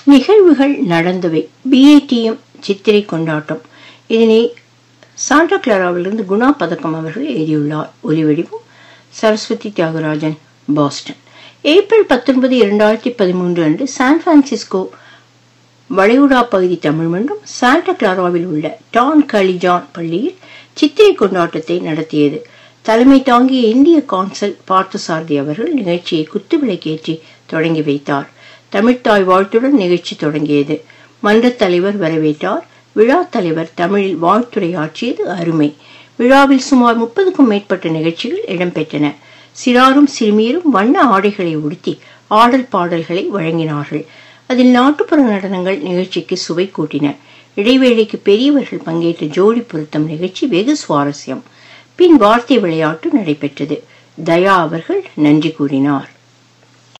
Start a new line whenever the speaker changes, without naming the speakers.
நிகழ்வுகள் நடந்தவை பிஏடிஎம் சித்திரை கொண்டாட்டம் இதனை சாண்டா கிளாராவிலிருந்து குணா பதக்கம் அவர்கள் எழுதியுள்ளார் ஒலிவடிவும் சரஸ்வதி தியாகராஜன் பாஸ்டன் ஏப்ரல் பத்தொன்பது இரண்டாயிரத்தி பதிமூன்று அன்று சான் பிரான்சிஸ்கோ வளைகுடா பகுதி தமிழ் மன்றம் சாண்டா கிளாராவில் உள்ள டான் கலிஜான் பள்ளியில் சித்திரை கொண்டாட்டத்தை நடத்தியது தலைமை தாங்கிய இந்திய கான்சல் பார்த்தசாரதி அவர்கள் நிகழ்ச்சியை குத்துவிளக்கேற்றி தொடங்கி வைத்தார் தமிழ்த்தாய் வாழ்த்துடன் நிகழ்ச்சி தொடங்கியது மன்றத் தலைவர் வரவேற்றார் விழா தலைவர் தமிழில் வாழ்த்துரையாற்றியது அருமை விழாவில் சுமார் முப்பதுக்கும் மேற்பட்ட நிகழ்ச்சிகள் இடம்பெற்றன சிறாரும் சிறுமியரும் வண்ண ஆடைகளை உடுத்தி ஆடல் பாடல்களை வழங்கினார்கள் அதில் நாட்டுப்புற நடனங்கள் நிகழ்ச்சிக்கு சுவை கூட்டின இடைவேளைக்கு பெரியவர்கள் பங்கேற்ற ஜோடி பொருத்தம் நிகழ்ச்சி வெகு சுவாரஸ்யம் பின் வார்த்தை விளையாட்டு நடைபெற்றது தயா அவர்கள் நன்றி கூறினார்